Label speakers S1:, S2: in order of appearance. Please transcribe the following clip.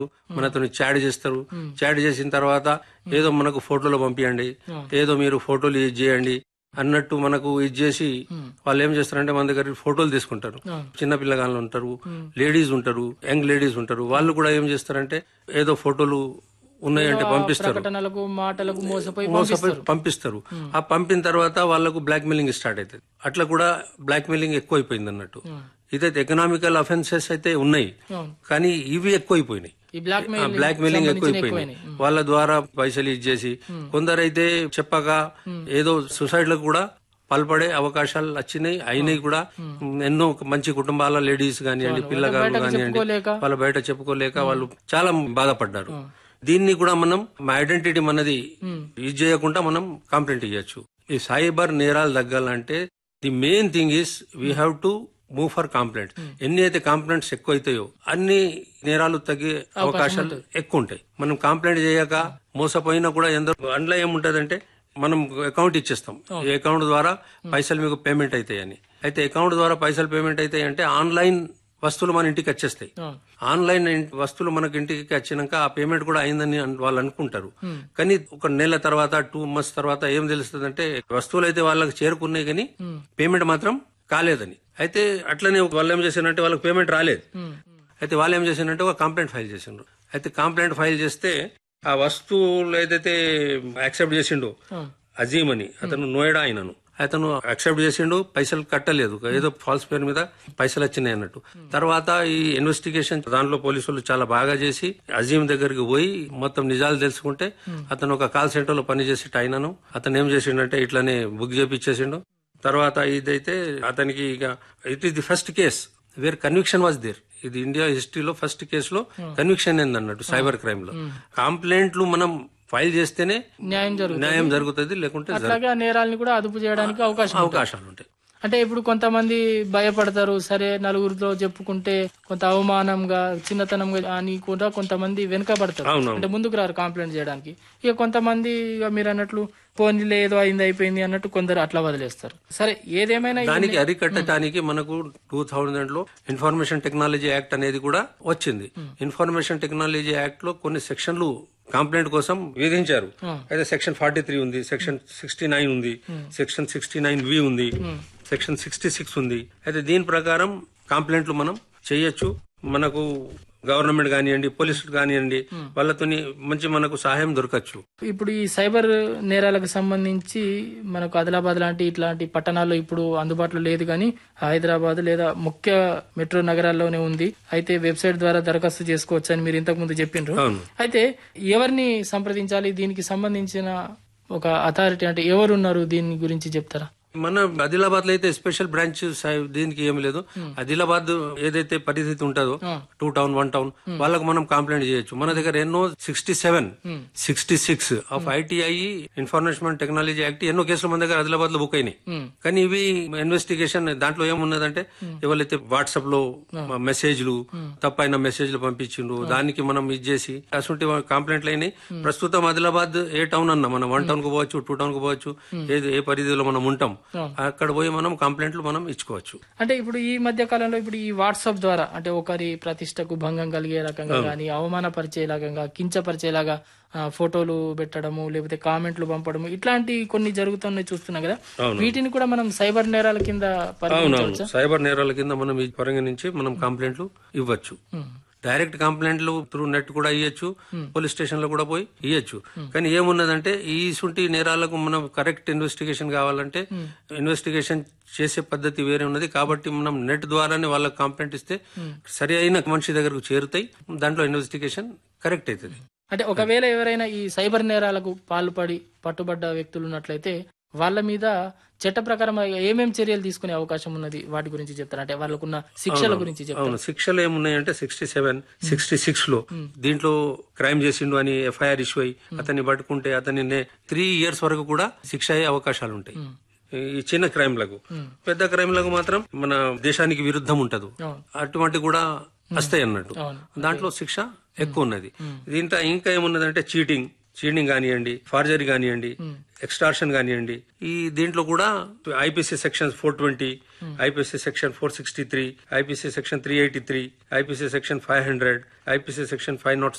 S1: మనతో చాట్ చేస్తారు చాట్ చేసిన తర్వాత ఏదో మనకు ఫోటోలు పంపించండి ఏదో మీరు ఫోటోలు ఇది చేయండి అన్నట్టు మనకు ఇది చేసి వాళ్ళు ఏం చేస్తారంటే మన దగ్గర ఫోటోలు తీసుకుంటారు చిన్న పిల్లగాళ్ళు ఉంటారు లేడీస్ ఉంటారు యంగ్ లేడీస్ ఉంటారు వాళ్ళు కూడా ఏం చేస్తారంటే ఏదో ఫోటోలు ఉన్నాయంటే పంపిస్తారు
S2: ప్రకటనలకు మాటలకు మోసపోయి
S1: మోసపోయి పంపిస్తారు ఆ పంపిన తర్వాత వాళ్ళకు బ్లాక్ మెయిలింగ్ స్టార్ట్ అవుతుంది అట్లా కూడా బ్లాక్ మెయిలింగ్ ఎక్కువైపోయింది అన్నట్టు ఇదైతే ఎకనామికల్ అఫెన్సెస్ అయితే ఉన్నాయి
S2: అవును.
S1: కానీ ఇవి ఎక్కువైపోయినాయి
S2: ఈ బ్లాక్
S1: ఆ
S2: మెయిల్
S1: బ్లాక్ మెయిలింగ్ ఎక్కువైపోయినాయి వాళ్ళ ద్వారా పైసలు ఇచ్చేసి కొందరైతే చెప్పక ఏదో సొసైటీలకు కూడా పాల్పడే అవకాశాలు వచ్చినాయి అయినాయి కూడా ఎన్నో మంచి కుటుంబాల లేడీస్ కానివ్వండి పిల్లగాళ్ళు కానివ్వండి
S2: చెప్పుకోలేక
S1: వాళ్ళ బయట చెప్పుకోలేక వాళ్ళు చాలా బాధపడ్డారు దీన్ని కూడా మనం మా ఐడెంటిటీ మనది ఇది చేయకుండా మనం కంప్లైంట్ ఇవ్వచ్చు ఈ సైబర్ నేరాలు తగ్గాలంటే the main thing is we have to move for complaint ఎన్ని అయితే కంప్లైంట్స్ ఎక్కువ అవుతాయో అన్ని నేరాలు తగ్గే అవకాశాలు ఎక్కువ ఉంటాయి మనం కంప్లైంట్ చేయక మోసపోయినా కూడా ఎందరో అందులో ఏముంటదంటే మనం అకౌంట్ ఇచ్చేస్తాం ఈ అకౌంట్ ద్వారా పైసలు మీకు పేమెంట్ అవుతాయని అయితే అకౌంట్ ద్వారా పైసలు పేమెంట్ అవుతాయి అంటే ఆన్లైన్ వస్తువులు మన ఇంటికి వచ్చేస్తాయి
S2: అవును.
S1: ఆన్లైన్ ఇన్- వస్తువులు మనకి ఇంటికి వచ్చినాక ఆ పేమెంట్ కూడా అయిందని అన్- వాళ్ళు అనుకుంటారు కానీ ఒక నెల తర్వాత టూ మంత్స్ తర్వాత ఏం తెలుస్తుంది అంటే వస్తువులు అయితే వాళ్ళకి చేరుకున్నాయి కానీ పేమెంట్ మాత్రం కాలేదని అయితే అట్లనే వాళ్ళు ఏం చేశారంటే వాళ్ళకి పేమెంట్ రాలేదు
S2: ఉమ్.
S1: అయితే వాళ్ళు ఏం చేశారంటే ఒక కంప్లైంట్ ఫైల్ చేసిండ్రు అయితే కంప్లైంట్ ఫైల్ చేస్తే ఆ వస్తువులు ఏదైతే యాక్సెప్ట్ చేసిండో
S2: అవును.
S1: అజీమ్ అని అతను నోయిడా ఆయనను అతను అక్సెప్ట్ చేసిండు పైసలు కట్టలేదు ఏదో ఫాల్స్ పేరు మీద పైసలు వచ్చినాయి అన్నట్టు తర్వాత ఈ ఇన్వెస్టిగేషన్ దాంట్లో పోలీసులు చాలా బాగా చేసి అజీమ్ దగ్గరికి పోయి మొత్తం నిజాలు తెలుసుకుంటే అతను ఒక కాల్ సెంటర్ లో పనిచేసేట ఆయనను అతను ఏం చేసిండంటే ఇట్లానే బుక్ చేపించేసిండు తర్వాత ఇదైతే అతనికి ఇక it is the first case where conviction was there ఇది ఇండియా హిస్టరీలో ఫస్ట్ కేసులో కన్విక్షన్ ఏంది అన్నట్టు సైబర్ క్రైమ్ లో కంప్లైంట్లు మనం ఫైల్ చేస్తేనే
S2: న్యాయం జరుగుతుంది
S1: న్యాయం జరుగుతుంది లేకుంటే జరగదు.
S2: అట్లాగే ఆ నేరాలని కూడా అదుపు చేయడానికి అవకాశం ఉంటుంది.
S1: అవకాశాలు ఉంటాయి
S2: అంటే ఇప్పుడు కొంతమంది భయపడతారు సరే నలుగురితో చెప్పుకుంటే కొంత అవమానంగా చిన్నతనంగా అని కూడా కొంతమంది వెనుకబడతారు
S1: అవునవును.
S2: అంటే ముందుకు రారు కంప్లైంట్ చేయడానికి ఇక కొంతమంది ఇక మీరు అన్నట్లు పోనీలే ఏదో అయింది అయిపోయింది అన్నట్టు కొందరు అట్లా వదిలేస్తారు సరే ఏదేమైనా ఇవి-
S1: దానికి అరికట్టడానికి మనకు టూ థౌజండ్ లో ఇన్ఫర్మేషన్ టెక్నాలజీ యాక్ట్ అనేది కూడా వచ్చింది ఇన్ఫర్మేషన్ టెక్నాలజీ యాక్ట్ లో కొన్ని సెక్షన్లు కంప్లైంట్ కోసం విధించారు అయితే సెక్షన్ ఫార్టీ త్రీ ఉంది సెక్షన్ సిక్స్టీ నైన్ ఉంది సెక్షన్ సిక్స్టీ నైన్ వి ఉంది సెక్షన్ సిక్స్టీ సిక్స్ ఉంది అయితే దీని ప్రకారం కంప్లైంట్లు మనం చేయొచ్చు మనకు గవర్నమెంట్ కానివ్వండి పోలీసులు కానివ్వండి వాళ్ళతోని మంచి మనకు సహాయం దొరకచ్చు
S2: ఇప్పుడు ఈ సైబర్ నేరాలకు సంబంధించి మనకు ఆదిలాబాద్ లాంటి ఇట్లాంటి పట్టణాల్లో ఇప్పుడు అందుబాటులో లేదు కానీ హైదరాబాద్ లేదా ముఖ్య మెట్రో నగరాల్లోనే ఉంది అయితే వెబ్సైట్ ద్వారా దరఖాస్తు చేసుకోవచ్చు అని మీరు ఇంతకు ముందు చెప్పిండ్రు
S1: అవును
S2: అయితే ఎవరిని సంప్రదించాలి దీనికి సంబంధించిన ఒక అథారిటీ అంటే ఎవరు ఉన్నారు దీని గురించి చెప్తారా
S1: మన ఆదిలాబాద్ లో అయితే స్పెషల్ బ్రాంచ్ సై- దీనికి ఏమి లేదు ఆదిలాబాద్ ఏదైతే పరిస్థితి ఉంటుందో టూ టౌన్ వన్ టౌన్ వాళ్ళకు మనం కంప్లైంట్ చేయొచ్చు మన దగ్గర ఎన్నో sixty seven sixty six of ITI information technology act ఎన్నో కేసులు మన దగ్గర ఆదిలాబాద్ లో బుక్ అయినాయి
S2: ఉమ్.
S1: కానీ ఇవి ఇన్వెస్టిగేషన్ దాంట్లో ఏమున్నదంటే ఎవరైతే వాట్సాప్ లో మెసేజ్లు తప్పైన మెసేజ్లు పంపించిండ్రు దానికి మనం ఇది చేసి అటువంటి కంప్లైంట్లు అయినాయి ప్రస్తుతం ఆదిలాబాద్ ఏ టౌన్ అన్నా మనం వన్ టౌన్ కు పోవచ్చు టూ టౌన్ కు పోవచ్చు ఏది ఏ పరిధిలో మనం ఉంటాం అక్కడ పోయి మనం కంప్లైంట్లు మనం ఇచ్చుకోవచ్చు
S2: అంటే ఇప్పుడు ఈ మధ్య కాలంలో ఇప్పుడు ఈ వాట్సాప్ ద్వారా అంటే ఒకరి ప్రతిష్టకు భంగం కలిగే రకంగా కానీ అవమానపరిచే రకంగా కించపరిచేలాగా ఆ, ఫోటోలు పెట్టడము లేకపోతే కామెంట్లు పంపడము ఇట్లాంటి కొన్ని జరుగుతున్నాయి చూస్తున్నాం కదా వీటిని కూడా మనం సైబర్ నేరాల కింద పరిగణించవచ్చు
S1: అవునవును సైబర్ నేరాల కింద మనం ఈ పరిగణించి మనం కంప్లైంట్లు ఇవ్వచ్చు డైరెక్ట్ కంప్లైంట్లు త్రూ నెట్ కూడా ఇవ్వచ్చు పోలీస్ స్టేషన్ లో కూడా పోయి ఇవ్వచ్చు కానీ ఏమున్నదంటే ఈ సుంటి నేరాలకు మనం కరెక్ట్ ఇన్వెస్టిగేషన్ కావాలంటే ఇన్వెస్టిగేషన్ చేసే పద్ధతి వేరే ఉన్నది కాబట్టి మనం నెట్ ద్వారానే వాళ్ళకి కంప్లైంట్ ఇస్తే సరి అయిన మనిషి దగ్గరకు చేరుతాయి దాంట్లో ఇన్వెస్టిగేషన్ కరెక్ట్ అవుతుంది
S2: అంటే ఒకవేళ ఎవరైనా ఈ సైబర్ నేరాలకు పాల్పడి పట్టుబడ్డ వ్యక్తులు ఉన్నట్లయితే వాళ్ళ మీద చట్ట ప్రకారం ఏమేం చర్యలు తీసుకునే అవకాశం ఉన్నది వాటి గురించి చెప్తారు అంటే వాళ్ళకున్న శిక్షల గురించి చెప్తారు
S1: అవును శిక్షలు ఏమున్నాయంటే సిక్స్టీ సెవెన్ సిక్స్టీ సిక్స్ లో దీంట్లో క్రైమ్ చేసిండు అని ఎఫ్ఐఆర్ ఇష్యూ అయ్యి అతన్ని పట్టుకుంటే అతన్ని త్రీ ఇయర్స్ వరకు కూడా శిక్ష అయ్యే అవకాశాలు ఉంటాయి ఈ చిన్న క్రైమ్ లకు పెద్ద క్రైమ్ లకు మాత్రం మన దేశానికి విరుద్ధం ఉంటదు
S2: అవును.
S1: అటువంటి కూడా వస్తాయి అన్నట్టు
S2: అవును
S1: దాంట్లో శిక్ష ఎక్కువ ఉన్నది దీంట్లో ఇంకా ఏమున్నదంటే చీటింగ్ చీటింగ్ కానివ్వండి ఫార్జరీ కానివ్వండి ఎక్స్టార్షన్ కానివ్వండి ఈ దీంట్లో కూడా IPC section four twenty IPC section four sixty three IPC section three eighty three IPC section five hundred IPC section five not